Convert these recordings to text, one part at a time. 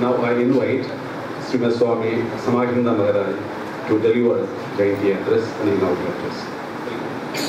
Now I invite Srimad Swami Samahinda Maharaj to deliver Jayanti address and inaugural address.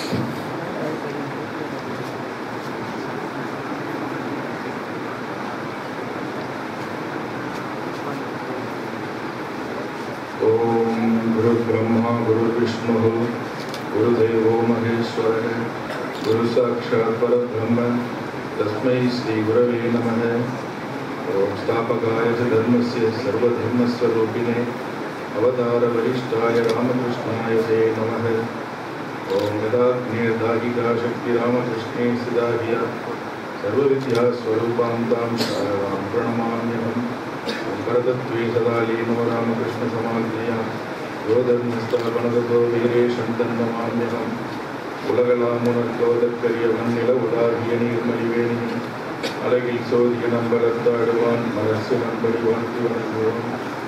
ॐ गुरुब्रह्मा गुरुविष्णुः गुरुदेवो महेश्वरः गुरुसाक्षात् परब्रह्म तस्मै श्रीगुरवे नमः ॐ स्थापकाय च धर्मस्य सर्वधर्मस्वरूपिणे अवतारवरिष्ठाय रामकृष्णाय ते नमः ॐ यदाग्नेर्दाहिका शक्तिरामकृष्णे सिदा धिया सर्वविद्यास्वरूपां तां शारदां प्रणमाम्यहम् भरतत्वे सदा लीनो रामकृष्णसमाज्ञया யோதர்மஸ்தாபனதோ வீரேஷம் தன்னமாமியகம் உலகலாமுனர்கோதற்கரியவன் நில உலாகிய நீர்மலிவேணி அழகில் சோதிய நம்பலத்தாடுவான் மரசு நம்படி வாழ்த்து வணங்குவான்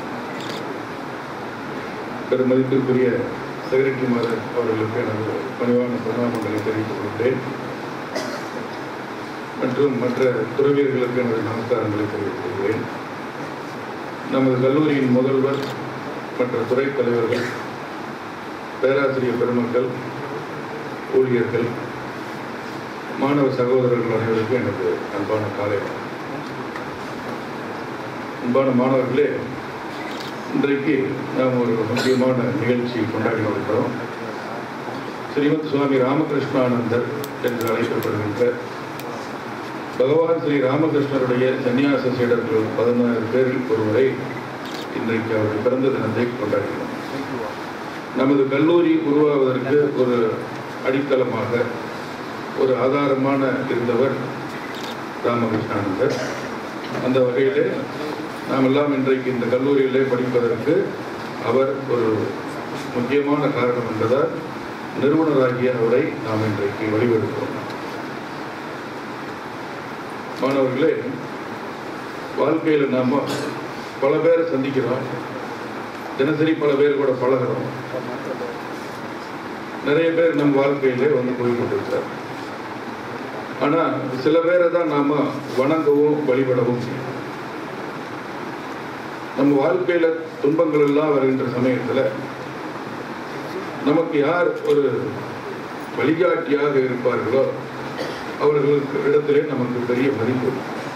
பெருமதிப்பிற்குரிய செக்ரட்டரி மாதர் அவர்களுக்கு எனது பணிவான பிரணாமங்களை தெரிவித்துக் கொண்டேன் மற்றும் மற்ற துறவியர்களுக்கு எனது நமஸ்காரங்களை தெரிவித்துக் கொள்கிறேன் நமது கல்லூரியின் முதல்வர் மற்ற துறைத் தலைவர்கள் பேராசிரியர் பெருமக்கள் ஊழியர்கள் மாணவ சகோதரர்கள் அனைவருக்கும் எனது அன்பான காலை வணக்கம். அன்பான மாணவர்களே இன்றைக்கு நாம் ஒரு முக்கியமான நிகழ்ச்சி கொண்டாடி வருகிறோம் ஸ்ரீமத் சுவாமி ராமகிருஷ்ணானந்தர் என்று அழைக்கப்படுகின்ற பகவான் ஸ்ரீ ராமகிருஷ்ணருடைய சன்னியாச சீடர்கள் பதினாறு பேரில் ஒருவரை இன்றைக்கு அவருடைய பிறந்த தினத்தை கொண்டாடினோம் நமது கல்லூரி உருவாவதற்கு ஒரு அடித்தளமாக ஒரு ஆதாரமான இருந்தவர் ராமகிருஷ்ணானந்தர் அந்த வகையிலே நாம் எல்லாம் இன்றைக்கு இந்த கல்லூரியிலே படிப்பதற்கு அவர் ஒரு முக்கியமான காரணம் என்பதால் நிறுவனராகிய அவரை நாம் இன்றைக்கு வழிபடுகிறோம் மாணவர்களே வாழ்க்கையில் நாம பல பேரை சந்திக்கிறோம் தினசரி பல பேர் கூட பழகிறோம் நிறைய பேர் நம் வாழ்க்கையிலே வந்து போய் கொண்டிருக்கிறார் ஆனா சில பேரை தான் நாம வணங்கவும் வழிபடவும் செய்யணும் நம்ம வாழ்க்கையில துன்பங்கள் எல்லாம் வருகின்ற சமயத்துல நமக்கு யார் ஒரு வழிகாட்டியாக இருப்பார்களோ அவர்களுக்கு இடத்திலே நமக்கு பெரிய மதிப்பு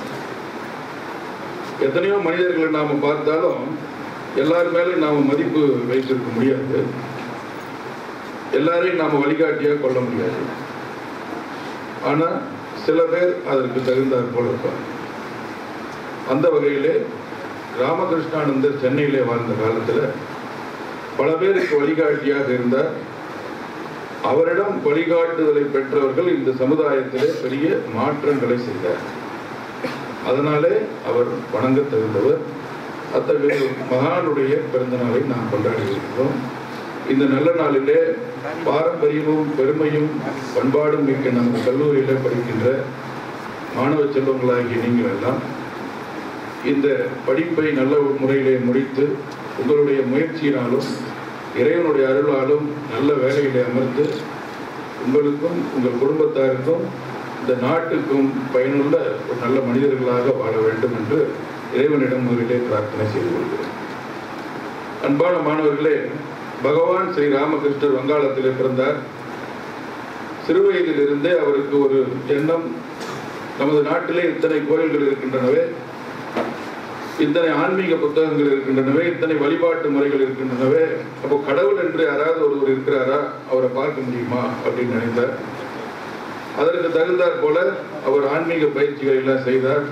எத்தனையோ மனிதர்களை நாம பார்த்தாலும் எல்லார் மேலும் நாம மதிப்பு வைத்திருக்க முடியாது எல்லாரையும் நாம வழிகாட்டியா கொள்ள முடியாது ஆனா சில பேர் அதற்கு தகுந்தாற் போல இருப்பாங்க அந்த வகையிலே ராமகிருஷ்ணானந்தர் சென்னையிலே வாழ்ந்த காலத்துல பல பேருக்கு வழிகாட்டியாக இருந்தார் அவரிடம் வழிகாட்டுதலை பெற்றவர்கள் இந்த சமுதாயத்திலே பெரிய மாற்றங்களை செய்தார் அதனாலே அவர் வணங்க தகுந்தவர் அத்தகைய மகானுடைய பிறந்த நாளை நாம் கொண்டாடி இருக்கிறோம் இந்த நல்ல நாளிலே பாரம்பரியமும் பெருமையும் பண்பாடும் மிக்க நமது கல்லூரியில படிக்கின்ற மாணவ செல்வங்களாகிய நீங்கள் எல்லாம் இந்த படிப்பை நல்ல முறையிலே முடித்து உங்களுடைய முயற்சியினாலும் இறைவனுடைய அருளாலும் நல்ல வேலையிலே அமர்ந்து உங்களுக்கும் உங்கள் குடும்பத்தாருக்கும் இந்த நாட்டுக்கும் பயனுள்ள ஒரு நல்ல மனிதர்களாக வாழ வேண்டும் என்று இறைவனிடம் முதலிலே பிரார்த்தனை செய்து கொள்கிறேன் அன்பான மாணவர்களே பகவான் ஸ்ரீ ராமகிருஷ்ணர் வங்காளத்திலே பிறந்தார் சிறுவயதிலிருந்தே அவருக்கு ஒரு எண்ணம் நமது நாட்டிலே இத்தனை கோயில்கள் இருக்கின்றனவே இத்தனை ஆன்மீக புத்தகங்கள் இருக்கின்றனவே இத்தனை வழிபாட்டு முறைகள் இருக்கின்றனவே அப்போ கடவுள் என்று யாராவது ஒருவர் இருக்கிறாரா அவரை பார்க்க முடியுமா அப்படின்னு நினைத்தார் அதற்கு தகுந்தாற் போல அவர் ஆன்மீக பயிற்சிகளை எல்லாம் செய்தார்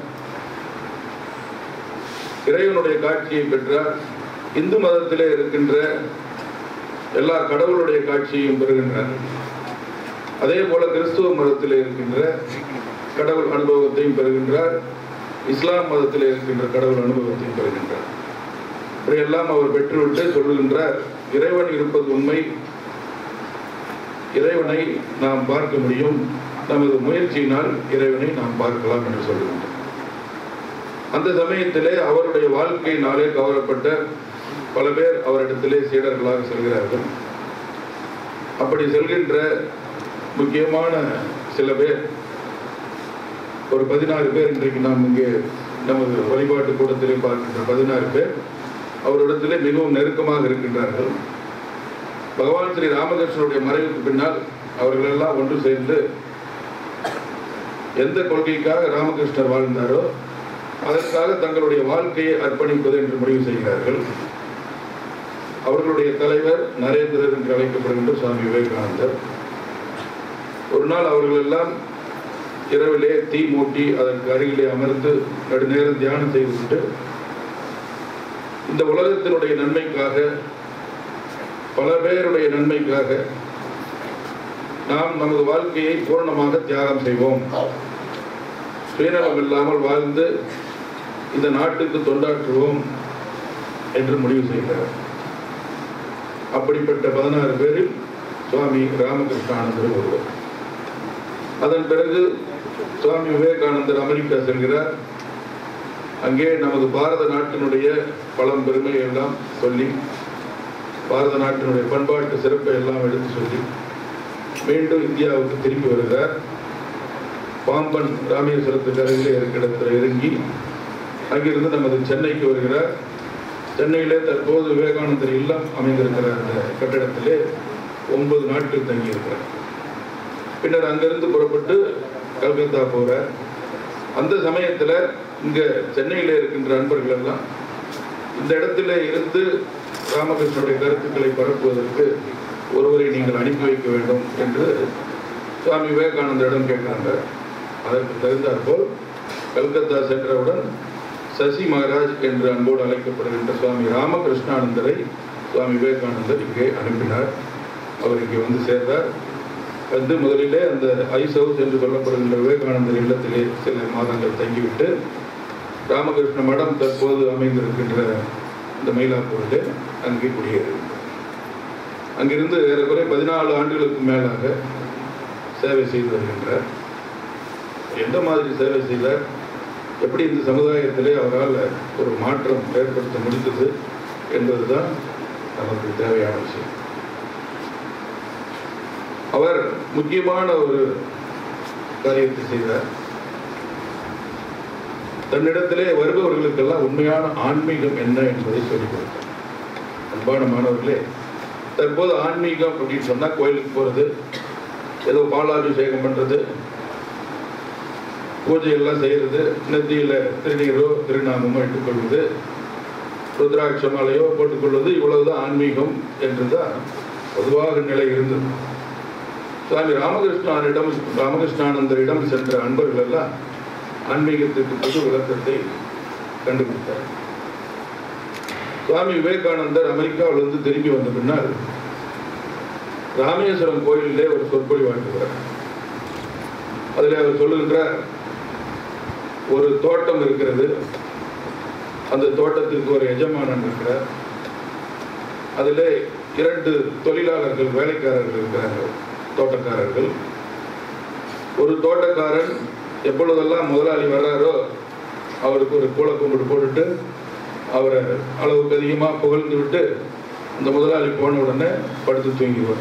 இறைவனுடைய காட்சியை பெற்றார் இந்து மதத்திலே இருக்கின்ற எல்லா கடவுளுடைய காட்சியையும் பெறுகின்றார் அதே போல கிறிஸ்துவ மதத்திலே இருக்கின்ற கடவுள் அனுபவத்தையும் பெறுகின்றார் இஸ்லாம் மதத்தில் இருக்கின்ற கடவுள் அனுபவத்தையும் பெறுகின்றார் இதையெல்லாம் அவர் பெற்றுவிட்டு சொல்லுகின்றார் இறைவன் இருப்பது உண்மை இறைவனை நாம் பார்க்க முடியும் நமது முயற்சியினால் இறைவனை நாம் பார்க்கலாம் என்று சொல்லுகின்றார் அந்த சமயத்திலே அவருடைய வாழ்க்கையினாலே கவரப்பட்ட பல பேர் அவரிடத்திலே சீடர்களாக செல்கிறார்கள் அப்படி செல்கின்ற முக்கியமான சில பேர் ஒரு பதினாறு பேர் இன்றைக்கு நாம் இங்கே நமது வழிபாட்டு கூட்டத்திலே பார்க்கின்ற பதினாறு பேர் அவரிடத்திலே மிகவும் நெருக்கமாக இருக்கின்றார்கள் பகவான் ஸ்ரீ ராமகிருஷ்ணனுடைய மறைவுக்கு பின்னால் அவர்கள் எல்லாம் ஒன்று சேர்ந்து எந்த கொள்கைக்காக ராமகிருஷ்ணர் வாழ்ந்தாரோ அதற்காக தங்களுடைய வாழ்க்கையை அர்ப்பணிப்பது என்று முடிவு செய்கிறார்கள் அவர்களுடைய தலைவர் நரேந்திரர் என்று அழைக்கப்படுகின்ற சுவாமி விவேகானந்தர் ஒரு நாள் அவர்கள் எல்லாம் இரவிலே தீ மூட்டி அதற்கு அருகிலே அமர்ந்து நெடுநேரம் தியானம் செய்துவிட்டு இந்த உலகத்தினுடைய நன்மைக்காக பல பேருடைய நன்மைக்காக நாம் நமது வாழ்க்கையை பூர்ணமாக தியாகம் செய்வோம் சுயநலம் இல்லாமல் வாழ்ந்து இந்த நாட்டுக்கு தொண்டாற்றுவோம் என்று முடிவு செய்கிறார் அப்படிப்பட்ட பதினாறு பேரில் சுவாமி ராமகிருஷ்ணானந்தர் ஒருவர் அதன் பிறகு சுவாமி விவேகானந்தர் அமெரிக்கா செல்கிறார் அங்கே நமது பாரத நாட்டினுடைய பழம் பெருமை எல்லாம் சொல்லி பாரத நாட்டினுடைய பண்பாட்டு சிறப்பை எல்லாம் எடுத்து சொல்லி மீண்டும் இந்தியாவுக்கு திரும்பி வருகிறார் பாம்பன் ராமேஸ்வரத்துக்கு அருகிலே இருக்கிற இடத்துல இறங்கி அங்கிருந்து நமது சென்னைக்கு வருகிறார் சென்னையிலே தற்போது விவேகானந்தர் இல்லம் அமைந்திருக்கிற அந்த கட்டிடத்திலே ஒன்பது நாட்கள் தங்கியிருக்கிறார் பின்னர் அங்கிருந்து புறப்பட்டு கல்கத்தா போகிறார் அந்த சமயத்தில் இங்கே சென்னையில் இருக்கின்ற அன்பர்கள் எல்லாம் இந்த இடத்துல இருந்து ராமகிருஷ்ணனுடைய கருத்துக்களை பரப்புவதற்கு ஒருவரை நீங்கள் அனுப்பி வைக்க வேண்டும் என்று சுவாமி விவேகானந்தரிடம் கேட்கிறாங்க அதற்கு தகுந்தாற்போல் கல்கத்தா சென்றவுடன் சசி மகாராஜ் என்று அன்போடு அழைக்கப்படுகின்ற சுவாமி ராமகிருஷ்ணானந்தரை சுவாமி விவேகானந்தர் இங்கே அனுப்பினார் அவர் இங்கே வந்து சேர்ந்தார் வந்து முதலிலே அந்த ஐஸ் ஹவுஸ் என்று சொல்லப்படுகின்ற விவேகானந்தர் இல்லத்திலே சில மாதங்கள் தங்கிவிட்டு ராமகிருஷ்ண மடம் தற்போது அமைந்திருக்கின்ற இந்த மயிலாப்பூரிலே அங்கே குடியேறினார் அங்கிருந்து ஏறக்குறை பதினாலு ஆண்டுகளுக்கு மேலாக சேவை செய்து வருகின்றார் எந்த மாதிரி சேவை செய்தார் எப்படி இந்த சமுதாயத்திலே அவரால் ஒரு மாற்றம் ஏற்படுத்த முடிந்தது என்பதுதான் நமக்கு தேவையான விஷயம் அவர் முக்கியமான ஒரு காரியத்தை செய்தார் தன்னிடத்திலே வருபவர்களுக்கெல்லாம் உண்மையான ஆன்மீகம் என்ன என்பதை சொல்லிக் கொடுத்தார் அன்பான மாணவர்களே தற்போது ஆன்மீகம் அப்படின்னு சொன்னா கோயிலுக்கு போறது ஏதோ பாலாபிஷேகம் பண்றது பூஜை எல்லாம் செய்யறது நெத்தியில திருநீரோ திருநாமமோ இட்டுக்கொள்வது ருத்ராட்ச மாலையோ போட்டுக்கொள்வது இவ்வளவுதான் ஆன்மீகம் என்றுதான் பொதுவாக நிலை இருந்தது சுவாமி ராமகிருஷ்ணனிடம் ராமகிருஷ்ணானந்தரிடம் சென்ற அன்பர்கள் எல்லாம் ஆன்மீகத்திற்கு புது விளக்கத்தை கண்டுபிடித்தார் சுவாமி விவேகானந்தர் அமெரிக்காவிலிருந்து திரும்பி வந்த பின்னால் ராமேஸ்வரம் கோயிலிலே ஒரு சொற்பொழிவு ஆற்றுகிறார் அதில் அவர் சொல்லுகின்றார் ஒரு தோட்டம் இருக்கிறது அந்த தோட்டத்திற்கு ஒரு எஜமானன் இருக்கிறார் அதில் இரண்டு தொழிலாளர்கள் வேலைக்காரர்கள் இருக்கிறார்கள் தோட்டக்காரர்கள் ஒரு தோட்டக்காரன் எப்பொழுதெல்லாம் முதலாளி வர்றாரோ அவருக்கு ஒரு கூளை கும்பிட்டு போட்டுட்டு அவரை அளவுக்கு அதிகமாக புகழ்ந்து விட்டு அந்த முதலாளி போன உடனே படுத்து தூங்கிடுவார்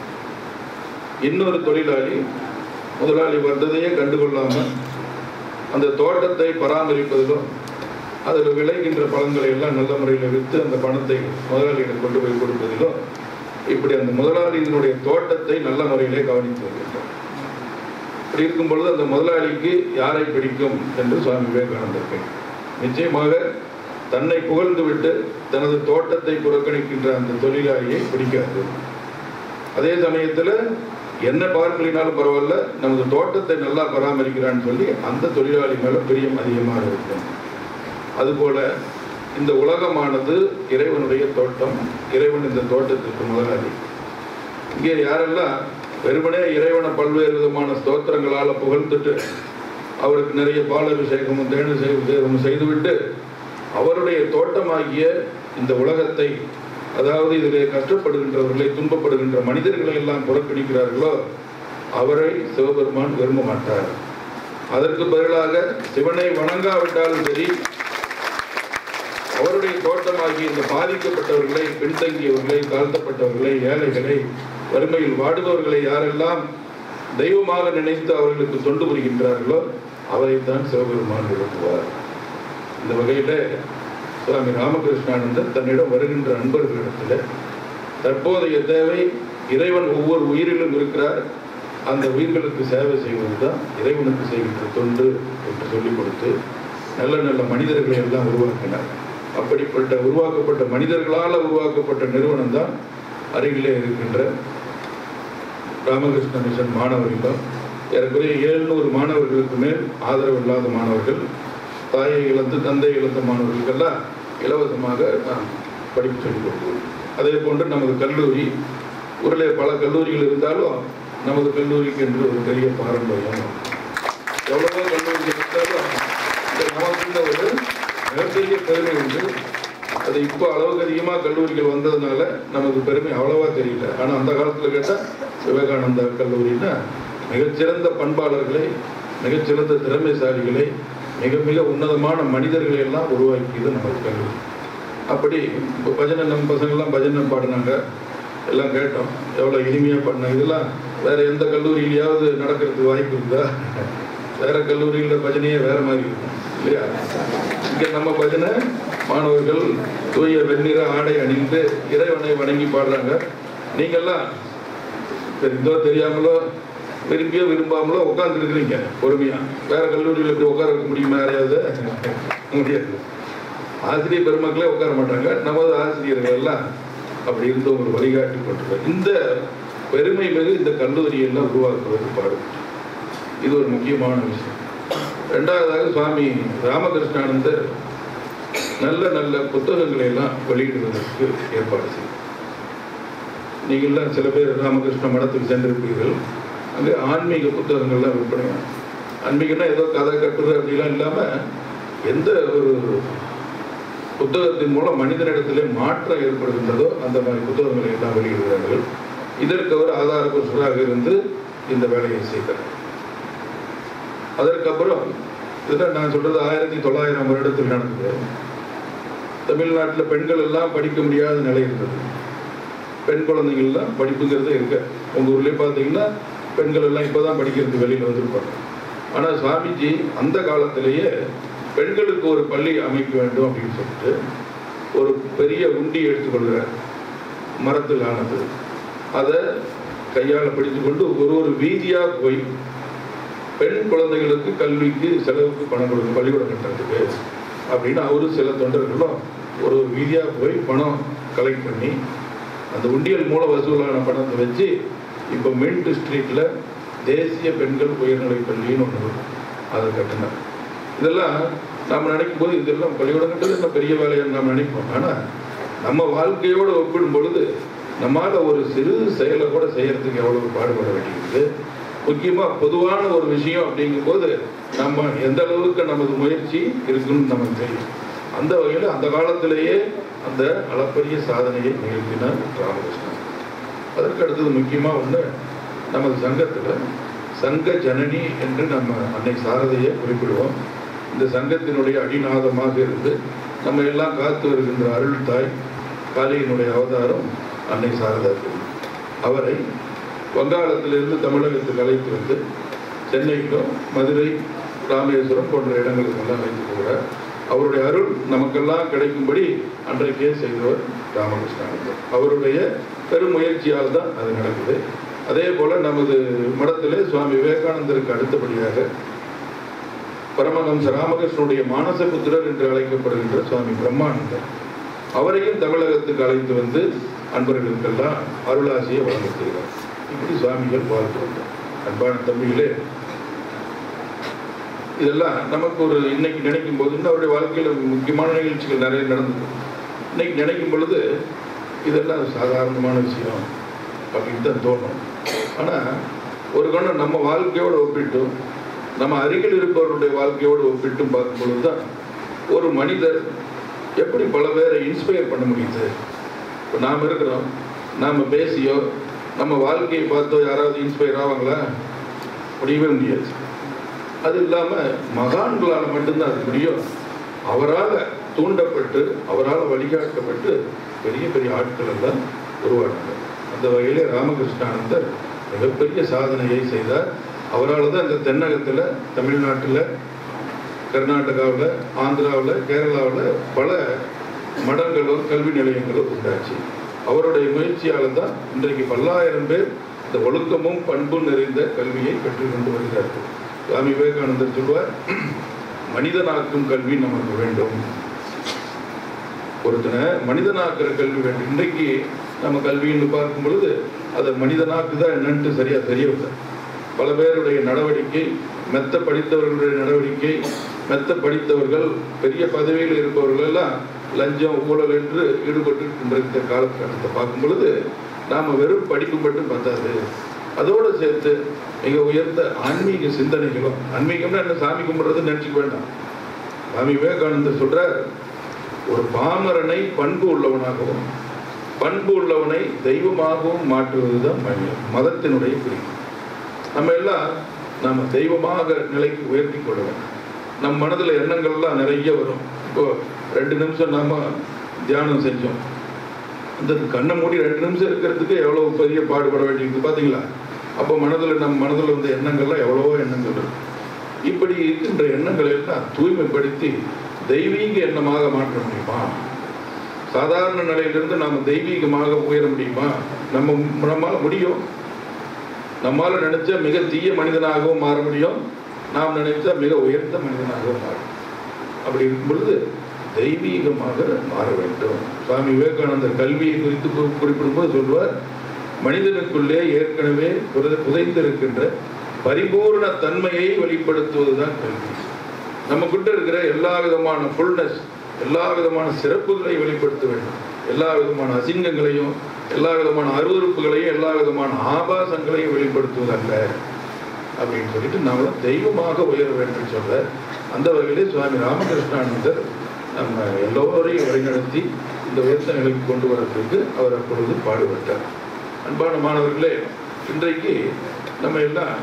இன்னொரு தொழிலாளி முதலாளி வந்ததையே கண்டுகொள்ளாமல் அந்த தோட்டத்தை பராமரிப்பதிலும் அதில் விளைகின்ற பழங்களை எல்லாம் நல்ல முறையில் விற்று அந்த பணத்தை முதலாளியிடம் கொண்டு போய் கொடுப்பதிலும் இப்படி அந்த முதலாளியினுடைய தோட்டத்தை நல்ல முறையிலே கவனித்து வருகின்றார் இப்படி இருக்கும் பொழுது அந்த முதலாளிக்கு யாரை பிடிக்கும் என்று சுவாமி விவேகானந்தர் கேட்டார் நிச்சயமாக தன்னை புகழ்ந்து விட்டு தனது தோட்டத்தை புறக்கணிக்கின்ற அந்த தொழிலாளியை பிடிக்காது அதே சமயத்தில் என்ன பார்க்கலினாலும் பரவாயில்ல நமது தோட்டத்தை நல்லா பராமரிக்கிறான்னு சொல்லி அந்த தொழிலாளி மேல பிரியம் அதிகமாக இருக்கும் அதுபோல இந்த உலகமானது இறைவனுடைய தோட்டம் இறைவன் இந்த தோட்டத்திற்கு முதலாளி இங்கே யாரெல்லாம் வெறுமனே இறைவனை பல்வேறு விதமான ஸ்தோத்திரங்களால் புகழ்ந்துட்டு அவருக்கு நிறைய பாலாபிஷேகமும் தேன செய்வதும் செய்துவிட்டு அவருடைய தோட்டமாகிய இந்த உலகத்தை அதாவது இதிலே கஷ்டப்படுகின்றவர்களை துன்பப்படுகின்ற மனிதர்களை எல்லாம் புறக்கணிக்கிறார்களோ அவரை சிவபெருமான் விரும்ப மாட்டார் அதற்கு பதிலாக சிவனை வணங்காவிட்டாலும் சரி அவருடைய தோட்டமாகிய இந்த பாதிக்கப்பட்டவர்களை பின்தங்கியவர்களை தாழ்த்தப்பட்டவர்களை ஏழைகளை வறுமையில் வாடுபவர்களை யாரெல்லாம் தெய்வமாக நினைத்து அவர்களுக்கு தொண்டு புரிகின்றார்களோ அவரைத்தான் சிவபெருமான் விரும்புவார் இந்த வகையில் சுவாமி ராமகிருஷ்ணானந்தர் தன்னிடம் வருகின்ற அன்பர்களிடத்தில் தற்போதைய தேவை இறைவன் ஒவ்வொரு உயிரிலும் இருக்கிறார் அந்த உயிர்களுக்கு சேவை செய்வது தான் இறைவனுக்கு செய்கின்ற தொண்டு என்று சொல்லிக் கொடுத்து நல்ல நல்ல மனிதர்களை எல்லாம் உருவாக்கினார் அப்படிப்பட்ட உருவாக்கப்பட்ட மனிதர்களால் உருவாக்கப்பட்ட நிறுவனம் தான் அருகிலே இருக்கின்ற ராமகிருஷ்ண மிஷன் மாணவர் இல்லம் ஏறக்குறைய எழுநூறு மாணவர்களுக்கு மேல் ஆதரவு இல்லாத மாணவர்கள் தாயை இழந்து தந்தை இழந்த மாணவர்களுக்கெல்லாம் இலவசமாக நாம் படிப்பு சொல்லிக் கொடுக்கிறோம் அதே போன்று நமது கல்லூரி ஊரிலே பல கல்லூரிகள் இருந்தாலும் நமது கல்லூரிக்கு என்று ஒரு பெரிய பாரம்பரியம் எவ்வளவோ கல்லூரிகள் இருந்தாலும் இந்த நமக்குள்ள ஒரு மிகப்பெரிய பெருமை உண்டு அது இப்போ அளவுக்கு அதிகமாக கல்லூரிகள் வந்ததுனால நமக்கு பெருமை அவ்வளவா தெரியல ஆனால் அந்த காலத்தில் கேட்டால் விவேகானந்தா கல்லூரின்னா மிகச்சிறந்த பண்பாளர்களை மிகச்சிறந்த திறமைசாலிகளை மிக மிக உன்னதமான மனிதர்களை எல்லாம் உருவாக்கியது நமது கல்லூரி அப்படி இப்போ பஜனை நம்ம பசங்கள்லாம் பஜனை பாடினாங்க எல்லாம் கேட்டோம் எவ்வளோ இனிமையாக பாடினாங்க இதெல்லாம் வேற எந்த கல்லூரியிலையாவது நடக்கிறதுக்கு வாய்ப்பு இருந்தா வேற கல்லூரியில் பஜனையே வேற மாதிரி இருக்கும் இல்லையா இங்கே நம்ம பஜனை மாணவர்கள் தூய வெண்ணிற ஆடை அணிந்து இறைவனை வணங்கி பாடுறாங்க நீங்கள்லாம் தெரிந்தோ தெரியாமலோ விரும்பியோ விரும்பாமலோ உட்காந்துருக்குறீங்க பொறுமையா வேற கல்லூரியில் இப்படி உட்கார வைக்க முடியுமா யாரையாவது முடியாது ஆசிரியர் பெருமக்களே உட்கார மாட்டாங்க நமது ஆசிரியர்கள் எல்லாம் அப்படி இருந்து ஒரு வழிகாட்டி கொண்டிருக்கார் இந்த பெருமை மிகு இந்த கல்லூரியெல்லாம் உருவாக்குவது பாடு இது ஒரு முக்கியமான விஷயம் ரெண்டாவதாக சுவாமி ராமகிருஷ்ணானந்தர் நல்ல நல்ல புத்தகங்களை எல்லாம் வெளியிடுவதற்கு ஏற்பாடு செய்யும் நீங்கள்லாம் சில பேர் ராமகிருஷ்ண மடத்துக்கு சென்றிருப்பீர்கள் அங்கே ஆன்மீக புத்தகங்கள்லாம் விற்பனை ஆன்மீகம்னா ஏதோ கதை கட்டுறது அப்படிலாம் இல்லாமல் எந்த ஒரு புத்தகத்தின் மூலம் மனிதனிடத்திலே மாற்றம் ஏற்படுகின்றதோ அந்த மாதிரி புத்தகங்களை எல்லாம் வெளியிடுகிறார்கள் இதற்கு அவர் ஆதார புருஷராக இருந்து இந்த வேலையை செய்கிறார் அதற்கப்புறம் இதுதான் நான் சொல்றது ஆயிரத்தி தொள்ளாயிரம் வருடத்தில் நடந்தது தமிழ்நாட்டில் பெண்கள் எல்லாம் படிக்க முடியாத நிலை இருந்தது பெண் குழந்தைங்கள்லாம் படிப்புங்கிறதே இருக்க உங்க ஊர்லயே பார்த்தீங்கன்னா பெண்கள் எல்லாம் இப்போதான் படிக்கிறது வெளியில் வந்திருப்பாங்க ஆனால் சுவாமிஜி அந்த காலத்திலேயே பெண்களுக்கு ஒரு பள்ளி அமைக்க வேண்டும் அப்படின்னு சொல்லிட்டு ஒரு பெரிய உண்டி எடுத்துக்கொள்கிறார் மரத்தில் ஆனது அதை கையால் பிடித்துக்கொண்டு ஒரு ஒரு வீதியாக போய் பெண் குழந்தைகளுக்கு கல்விக்கு செலவுக்கு பணம் கொடுக்கும் பள்ளிக்கூடம் கட்டுறதுக்கு அப்படின்னு அவரு சில தொண்டர்களும் ஒரு வீதியாக போய் பணம் கலெக்ட் பண்ணி அந்த உண்டியல் மூல வசூலான பணத்தை வச்சு இப்போ மின்ட் ஸ்ட்ரீட்டில் தேசிய பெண்கள் உயர்நிலைப் பள்ளின்னு ஒன்று அதை கட்டினார் இதெல்லாம் நாம் நினைக்கும் போது இதெல்லாம் பள்ளிக்கூடம் கட்டுறது என்ன பெரிய வேலைன்னு நாம் நினைப்போம் ஆனால் நம்ம வாழ்க்கையோடு ஒப்பிடும் பொழுது நம்மால் ஒரு சிறு செயலை கூட செய்யறதுக்கு எவ்வளவு பாடுபட வேண்டியிருக்குது முக்கியமாக பொதுவான ஒரு விஷயம் அப்படிங்கும்போது நம்ம எந்த அளவுக்கு நமது முயற்சி இருக்குன்னு நமக்கு தெரியும் அந்த வகையில் அந்த காலத்திலேயே அந்த அளப்பரிய சாதனையை நிகழ்த்தினார் ராமகிருஷ்ணன் அதற்கு அடுத்தது முக்கியமாக ஒன்று நமது சங்கத்தில் சங்க ஜனனி என்று நம்ம அன்னை சாரதையை குறிப்பிடுவோம் இந்த சங்கத்தினுடைய அடிநாதமாக இருந்து நம்ம எல்லாம் காத்து வருகின்ற அருள் தாய் காளியினுடைய அவதாரம் அன்னை சாரதா தேவி. அவரை வங்காளத்திலிருந்து தமிழகத்துக்கு அழைத்து வந்து சென்னைக்கும் மதுரை ராமேஸ்வரம் போன்ற இடங்களுக்கெல்லாம் அழைத்து போகிறார் அவருடைய அருள் நமக்கெல்லாம் கிடைக்கும்படி அன்றைக்கே செய்தவர் ராமகிருஷ்ணானந்தர் அவருடைய பெரும் முயற்சியால் தான் அது நடக்குது அதே போல நமது மடத்திலே சுவாமி விவேகானந்தருக்கு அடுத்தபடியாக பரமஹம்ச ராமகிருஷ்ணனுடைய மானசபுத்திரர் என்று அழைக்கப்படுகின்ற சுவாமி பிரம்மானந்தர் அவரையும் தமிழகத்துக்கு அழைத்து வந்து அன்பர்களுக்கெல்லாம் அருளாசியை வழங்குகிறார் இப்படி சுவாமிகள் வாழ்த்து வந்தார் அன்பான தம்பிகளே இதெல்லாம் நமக்கு ஒரு இன்னைக்கு நினைக்கும் போது இன்னும் அவருடைய வாழ்க்கையில் முக்கியமான நிகழ்ச்சிகள் நிறைய நடந்தது இன்னைக்கு நினைக்கும் பொழுது இதெல்லாம் சாதாரணமான விஷயம் அப்படின்னு தான் தோணும் ஆனால் ஒரு கணம் நம்ம வாழ்க்கையோடு ஒப்பிட்டும் நம்ம அருகில் இருப்பவருடைய வாழ்க்கையோடு ஒப்பிட்டும் பார்க்கும் பொழுது தான் ஒரு மனிதர் எப்படி பல பேரை இன்ஸ்பயர் பண்ண முடியுது இப்போ நாம் இருக்கிறோம் நாம் பேசியோ நம்ம வாழ்க்கையை பார்த்தோ யாராவது இன்ஸ்பயர் ஆவாங்களா முடியவே முடியாது அது இல்லாமல் மகான்களால் மட்டும்தான் அது முடியும் அவரால் தூண்டப்பட்டு அவரால் வழிகாட்டப்பட்டு பெரிய பெரிய ஆட்கள் எல்லாம் உருவானாங்க அந்த வகையில் ராமகிருஷ்ணானந்தர் மிகப்பெரிய சாதனையை செய்தார் அவரால் தான் இந்த தென்னகத்தில் தமிழ்நாட்டில் கர்நாடகாவில் ஆந்திராவில் கேரளாவில் பல மடங்களும் கல்வி நிலையங்களும் உண்டாச்சு அவருடைய முயற்சியால் தான் இன்றைக்கு பல்லாயிரம் பேர் இந்த ஒழுக்கமும் பண்பும் நிறைந்த கல்வியை பெற்றுக்கொண்டு வருகிறார்கள் சுவாமி விவேகானந்தர் சொல்வார் மனிதனாக்கும் கல்வி நமக்கு வேண்டும் ஒருத்தனை மனிதனாக்குற கல்வி வேண்டும் இன்றைக்கு நம்ம கல்வின்னு பார்க்கும் பொழுது அதை மனிதனாக்குதா என்னன்ட்டு சரியா தெரியவில்லை பல பேருடைய நடவடிக்கை மெத்த படித்தவர்களுடைய நடவடிக்கை மெத்த படித்தவர்கள் பெரிய பதவியில் இருப்பவர்கள் எல்லாம் லஞ்சம் ஊழல் என்று ஈடுபட்டு இருக்கின்ற காலகட்டத்தை பார்க்கும் பொழுது நாம் வெறும் படிப்பு மட்டும் பத்தாது அதோடு சேர்த்து மிக உயர்ந்த ஆன்மீக சிந்தனைகளும் ஆன்மீகம்னா என்ன சாமி கும்பிட்றது நினச்சிக்க வேண்டாம் சுவாமி விவேகானந்தர் சொல்றார் ஒரு பாமரனை பண்பு உள்ளவனாகவும் பண்பு உள்ளவனை தெய்வமாகவும் மாற்றுவதுதான் மனிதன் மதத்தினுடைய குறிப்பு நம்ம எல்லாம் நாம தெய்வமாக நிலைக்கு உயர்த்தி கொள்ள வேண்டும் நம் மனதில் எண்ணங்கள்லாம் நிறைய வரும் இப்போ ரெண்டு நிமிஷம் நாம தியானம் செஞ்சோம் இந்த கண்ணை மூடி ரெண்டு நிமிஷம் இருக்கிறதுக்கு எவ்வளோ பெரிய பாடுபட வேண்டியிருக்கு பார்த்தீங்களா அப்போ மனதில் நம் மனதில் வந்த எண்ணங்கள்லாம் எவ்வளவோ எண்ணங்கள் இருக்கு இப்படி இருக்கின்ற எண்ணங்களை எல்லாம் தூய்மைப்படுத்தி தெய்வீக எண்ணமாக மாற்ற முடியுமா சாதாரண நிலையிலிருந்து நாம் தெய்வீகமாக உயர முடியுமா நம்ம நம்மால முடியும் நம்மால நினைச்சா மிக தீய மனிதனாகவும் மாற முடியும் நாம் நினைச்சா மிக உயர்ந்த மனிதனாகவும் மாறும் அப்படி இருக்கும் பொழுது தெய்வீகமாக மாற வேண்டும் சுவாமி விவேகானந்தர் கல்வியை குறித்து கு- குறிப்பிடும்போது சொல்வார் மனிதனுக்குள்ளே ஏற்கனவே புத- புதைந்திருக்கின்ற பரிபூர்ண தன்மையை வெளிப்படுத்துவதுதான் கல்வி நமக்குள்ள இருக்கிற எல்லா விதமான ஃபுல்னஸ் எல்லா விதமான சிறப்புகளை வெளிப்படுத்த வேண்டும் எல்லா விதமான அசிங்கங்களையும் எல்லா விதமான அருவருப்புகளையும் எல்லா விதமான ஆபாசங்களையும் வெளிப்படுத்துவதல்ல அப்படின்னு சொல்லிட்டு நாமளும் தெய்வமாக உயர வேண்டும் சொல்ல அந்த வகையிலே சுவாமி ராமகிருஷ்ணானந்தர் நம்ம எல்லோரையும் வழிநடத்தி இந்த உயர்த்த நிலைக்கு கொண்டு வரதுக்கு அவர் அப்பொழுது பாடுபட்டார் அன்பான மாணவர்களே இன்றைக்கு நம்ம எல்லாம்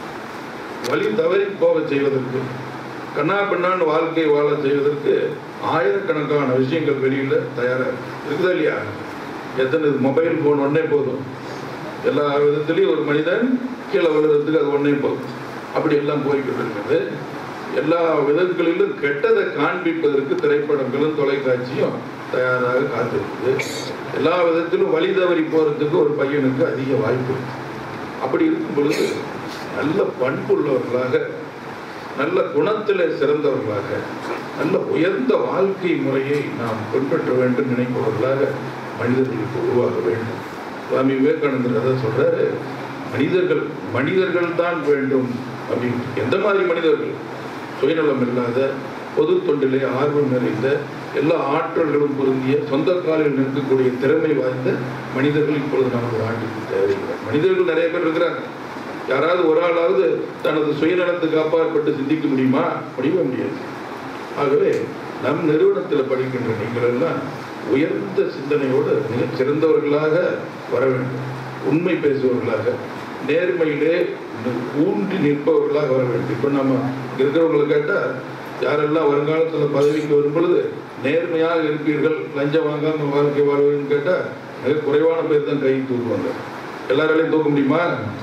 வழி தவறி போக செய்வதற்கு கண்ணா பின்னான்னு வாழ்க்கை வாழ செய்வதற்கு ஆயிரக்கணக்கான விஷயங்கள் வெளியில தயாரா இருக்குதா இல்லையா எத்தனை மொபைல் போன் ஒன்னே போதும் எல்லா விதத்திலையும் ஒரு மனிதன் கீழே விழுறதுக்கு அது ஒன்னே போதும் அப்படி எல்லாம் போய்கிட்டு இருக்குது எல்லா விதங்களிலும் கெட்டதை காண்பிப்பதற்கு திரைப்படங்களும் தொலைக்காட்சியும் தயாராக காத்திருக்குது எல்லா விதத்திலும் வழி தவறி போறதுக்கு ஒரு பையனுக்கு அதிக வாய்ப்பு இருக்கு அப்படி இருக்கும் பொழுது நல்ல பண்புள்ளவர்களாக நல்ல குணத்தில் சிறந்தவர்களாக நல்ல உயர்ந்த வாழ்க்கை முறையை நாம் பின்பற்ற வேண்டும் நினைப்பவர்களாக மனிதர்களுக்கு உருவாக வேண்டும் சுவாமி விவேகானந்தர் அதை சொல்றாரு மனிதர்கள் மனிதர்கள் தான் வேண்டும் அப்படின்னு எந்த மாதிரி மனிதர்கள் சுயநலம் இல்லாத பொது தொண்டிலே ஆர்வம் நிறைந்த எல்லா ஆற்றல்களும் பொருந்திய சொந்த காலில் நிற்கக்கூடிய திறமை வாய்ந்த மனிதர்கள் இப்பொழுது நமது நாட்டுக்கு தேவையில்லை மனிதர்கள் நிறைய பேர் இருக்கிறாங்க யாராவது ஒரு ஆளாவது தனது சுயநலத்துக்கு அப்பாற்பட்டு சிந்திக்க முடியுமா முடியவே முடியாது ஆகவே நம் நிறுவனத்தில் படிக்கின்ற நீங்கள் எல்லாம் உயர்ந்த சிந்தனையோடு மிகச் சிறந்தவர்களாக வர வேண்டும் உண்மை பேசுபவர்களாக நேர்மையிலே ஊன்றி நிற்பவர்களாக வர வேண்டும் இப்போ நம்ம இருக்கிறவங்களை கேட்டால் யாரெல்லாம் வருங்காலத்தில் பதவிக்கு வரும் பொழுது நேர்மையாக இருப்பீர்கள் லஞ்சம் வாங்காம வாழ்க்கை வாழ்வீங்கன்னு கேட்டால் மிக குறைவான பேர் தான் கை தூக்குவாங்க எல்லாராலையும் தூக்க முடியுமா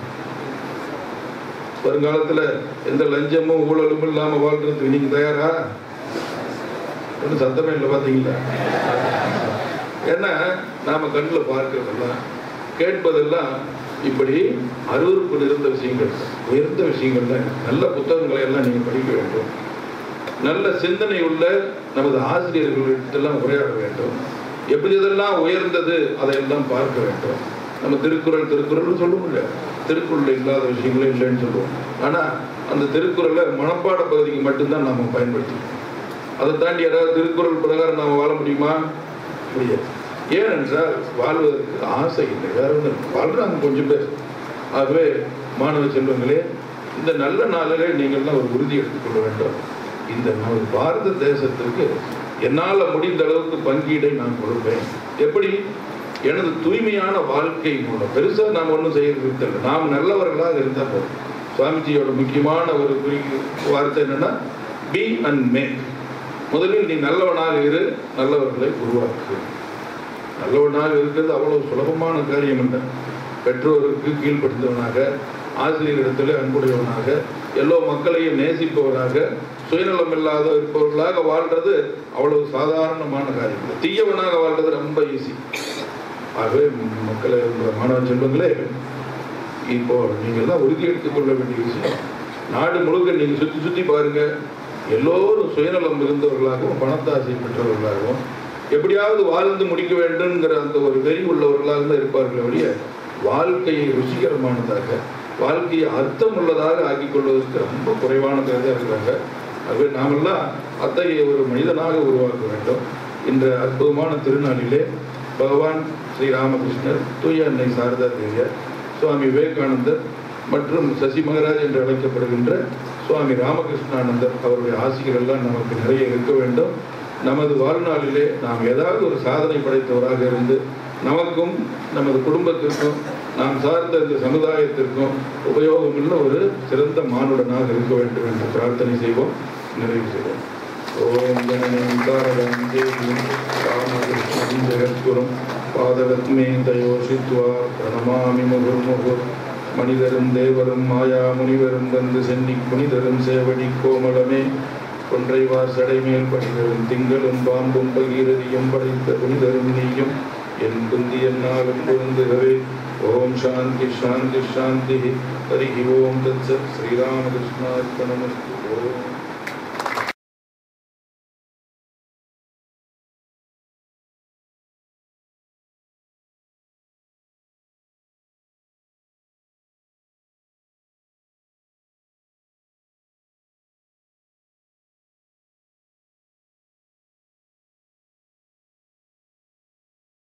வருங்காலத்துல எந்த லஞ்சமும் ஊழலும் இல்லாம வாழ்றதுக்கு நீங்க தயாரா ஒன்றும் சத்தமே இல்லை பாத்தீங்களா ஏன்னா நாம கண்ணில் பார்க்கறதெல்லாம் கேட்பதெல்லாம் இப்படி அருவருப்பு நிறைந்த விஷயங்கள் உயர்ந்த விஷயங்கள்ல நல்ல புத்தகங்களை எல்லாம் நீங்க படிக்க வேண்டும் நல்ல சிந்தனை உள்ள நமது ஆசிரியர்களிடத்தெல்லாம் உரையாட வேண்டும் எப்படி இதெல்லாம் உயர்ந்தது அதையெல்லாம் பார்க்க வேண்டும் நம்ம திருக்குறள் திருக்குறள்னு சொல்ல முடியாது திருக்குறள் இல்லாத விஷயங்களே இல்லைன்னு சொல்லுவோம் ஆனா அந்த திருக்குறளை மனப்பாட பகுதிக்கு மட்டும்தான் நாம பயன்படுத்திக்கணும் அதை தாண்டி யாராவது திருக்குறள் பிரகாரம் நாம வாழ முடியுமா முடியாது ஏனென்றால் வாழ்வதற்கு ஆசை இல்லை வேற ஒன்று வாழ்றாங்க கொஞ்சம் பேர் ஆகவே மாணவ செல்வங்களே இந்த நல்ல நாளிலே நீங்கள்லாம் ஒரு உறுதி எடுத்துக்கொள்ள வேண்டும் இந்த நமது பாரத தேசத்திற்கு என்னால் முடிந்த அளவுக்கு பங்கீடை நான் கொடுப்பேன் எப்படி எனது தூய்மையான வாழ்க்கை மூலம் பெருசாக நாம் ஒன்றும் செய்யறது இல்லை நாம் நல்லவர்களாக இருந்தால் போதும் சுவாமிஜியோட முக்கியமான ஒரு குறி வார்த்தை என்னன்னா பி அண்ட் மேக் முதலில் நீ நல்லவனாக இரு நல்லவர்களை உருவாக்கு நல்லவனாக இருக்கிறது அவ்வளவு சுலபமான காரியம் அல்ல பெற்றோருக்கு கீழ்ப்படுத்தவனாக ஆசிரியரிடத்தில் அன்புடையவனாக எல்லோ மக்களையும் நேசிப்பவனாக சுயநலம் இல்லாத இருப்பவர்களாக வாழ்றது அவ்வளவு சாதாரணமான காரியம் இல்லை தீயவனாக வாழ்றது ரொம்ப ஈஸி ஆகவே மக்களை மாணவ செல்வங்களே இப்போ நீங்க எல்லாம் உறுதி எடுத்துக் கொள்ள வேண்டிய விஷயம் நாடு முழுக்க நீங்க சுத்தி சுத்தி பாருங்க எல்லோரும் சுயநலம் இருந்தவர்களாகவும் பணத்தாசை பெற்றவர்களாகவும் எப்படியாவது வாழ்ந்து முடிக்க வேண்டும்ங்கிற அந்த ஒரு வெறி உள்ளவர்களாக தான் இருப்பார்கள் ஒழிய வாழ்க்கையை ருசிகரமானதாக வாழ்க்கையை அர்த்தம் உள்ளதாக ஆக்கிக் கொள்வதற்கு ரொம்ப குறைவான பேர் தான் இருக்கிறாங்க ஆகவே நாமெல்லாம் அத்தகைய ஒரு மனிதனாக உருவாக்க வேண்டும் இந்த அற்புதமான திருநாளிலே பகவான் ஸ்ரீ ராமகிருஷ்ணர் தூய அன்னை சாரதா தேவியர் சுவாமி விவேகானந்தர் மற்றும் சசி மகராஜ் என்று அழைக்கப்படுகின்ற சுவாமி ராமகிருஷ்ணானந்தர் அவருடைய ஆசிகள் எல்லாம் நமக்கு நிறைய இருக்க வேண்டும் நமது வாழ்நாளிலே நாம் ஏதாவது ஒரு சாதனை படைத்தவராக இருந்து நமக்கும் நமது குடும்பத்திற்கும் நாம் சார்ந்த இந்த சமுதாயத்திற்கும் உபயோகமுள்ள ஒரு சிறந்த மானுடனாக இருக்க வேண்டும் என்று பிரார்த்தனை செய்வோம் நிறைவு செய்வோம் ஓம் ஜனனம் தாரகம் தேவியும் ராமகிருஷ்ணன் ஜெகத்குரும் பாதரத்மே தயோஷித்வா பிரணமாமி முகுர்முகுர் மனிதரும் தேவரும் மாயா முனிவரும் வந்து சென்னி புனிதரும் சேவடி கோமலமே கொன்றைவார் சடைமேல் பணிதரும் திங்களும் பாம்பும் பகீரதியும் படைத்த புனிதரும் நீயும் என் குந்தி என்னாலும் பொருந்துகவே ஓம் சாந்தி சாந்தி சாந்தி ஹரி ஓம் தத்சத் ஸ்ரீராமகிருஷ்ணார்ப்பணமஸ்து ஓம்